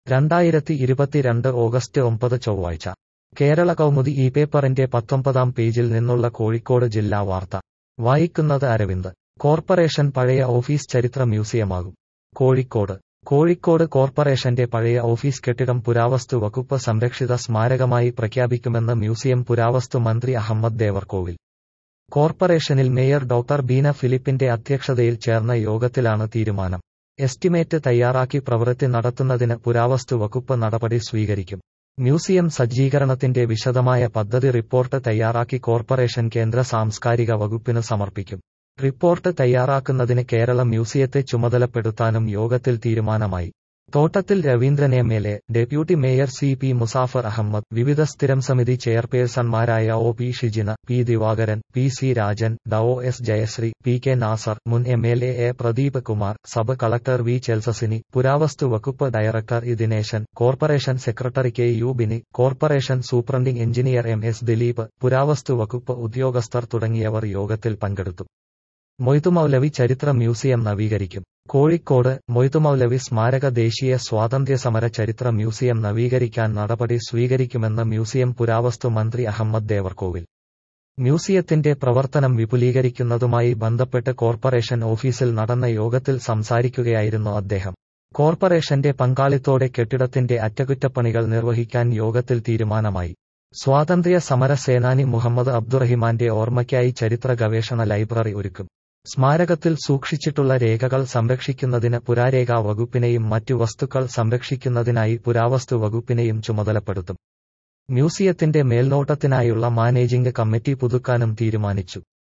രണ്ടായിരത്തി ഇരുപത്തിരണ്ട് ഓഗസ്റ്റ് ഒമ്പത് ചൊവ്വാഴ്ച കേരള കൗമുദി ഈ പേപ്പറിന്റെ പത്തൊമ്പതാം പേജിൽ നിന്നുള്ള കോഴിക്കോട് ജില്ലാ വാർത്ത വായിക്കുന്നത് അരവിന്ദ് കോർപ്പറേഷൻ പഴയ ഓഫീസ് ചരിത്ര മ്യൂസിയമാകും കോഴിക്കോട് കോഴിക്കോട് കോർപ്പറേഷന്റെ പഴയ ഓഫീസ് കെട്ടിടം പുരാവസ്തു വകുപ്പ് സംരക്ഷിത സ്മാരകമായി പ്രഖ്യാപിക്കുമെന്ന് മ്യൂസിയം പുരാവസ്തു മന്ത്രി അഹമ്മദ് ദേവർകോവിൽ കോർപ്പറേഷനിൽ മേയർ ഡോക്ടർ ബീന ഫിലിപ്പിന്റെ അധ്യക്ഷതയിൽ ചേർന്ന യോഗത്തിലാണ് തീരുമാനം എസ്റ്റിമേറ്റ് തയ്യാറാക്കി പ്രവൃത്തി നടത്തുന്നതിന് പുരാവസ്തു വകുപ്പ് നടപടി സ്വീകരിക്കും മ്യൂസിയം സജ്ജീകരണത്തിന്റെ വിശദമായ പദ്ധതി റിപ്പോർട്ട് തയ്യാറാക്കി കോർപ്പറേഷൻ കേന്ദ്ര സാംസ്കാരിക വകുപ്പിന് സമർപ്പിക്കും റിപ്പോർട്ട് തയ്യാറാക്കുന്നതിന് കേരള മ്യൂസിയത്തെ ചുമതലപ്പെടുത്താനും യോഗത്തിൽ തീരുമാനമായി Thottathil Ravindran M L A deputy mayor C P Musafar Ahammed വിവിധ സ്ഥിരം സമിതി ചെയർപേഴ്സൺമാരായ O P Shijina P Divakaran P C Rajan ഡോ S Jayasree P K Nasar മുൻ M L A A Pradeep Kumar sub collector V Chelsasini പുരാവസ്തു വകുപ്പ് director E Dineshan corporation secretary K U Bini corporation superintending engineer M S Dileep പുരാവസ്തു വകുപ്പ് ഉദ്യോഗസ്ഥർ തുടങ്ങിയവർ യോഗത്തിൽ പങ്കെടുത്തു മൊയ്തുമൗലവി ചരിത്ര മ്യൂസിയം നവീകരിക്കും കോഴിക്കോട് മൊയ്തുമൗലവി സ്മാരക ദേശീയ സ്വാതന്ത്ര്യ സമര ചരിത്ര മ്യൂസിയം നവീകരിക്കാൻ നടപടി സ്വീകരിക്കുമെന്ന് മ്യൂസിയം പുരാവസ്തു മന്ത്രി അഹമ്മദ് ദേവർകോവിൽ മ്യൂസിയത്തിന്റെ പ്രവർത്തനം വിപുലീകരിക്കുന്നതുമായി ബന്ധപ്പെട്ട് കോർപ്പറേഷൻ ഓഫീസിൽ നടന്ന യോഗത്തിൽ സംസാരിക്കുകയായിരുന്നു അദ്ദേഹം കോർപ്പറേഷന്റെ പങ്കാളിത്തോടെ കെട്ടിടത്തിന്റെ അറ്റകുറ്റപ്പണികൾ നിർവഹിക്കാൻ യോഗത്തിൽ തീരുമാനമായി സ്വാതന്ത്ര്യ സമര സേനാനി മുഹമ്മദ് അബ്ദുറഹിമാന്റെ ഓർമ്മയ്ക്കായി ചരിത്ര ഗവേഷണ ലൈബ്രറി ഒരുക്കും സ്മാരകത്തിൽ സൂക്ഷിച്ചിട്ടുള്ള രേഖകൾ സംരക്ഷിക്കുന്നതിന് പുരാരേഖാ വകുപ്പിനെയും മറ്റു വസ്തുക്കൾ സംരക്ഷിക്കുന്നതിനായി പുരാവസ്തു വകുപ്പിനെയും ചുമതലപ്പെടുത്തും മ്യൂസിയത്തിന്റെ മേൽനോട്ടത്തിനായുള്ള മാനേജിംഗ് കമ്മിറ്റി പുതുക്കാനും തീരുമാനിച്ചു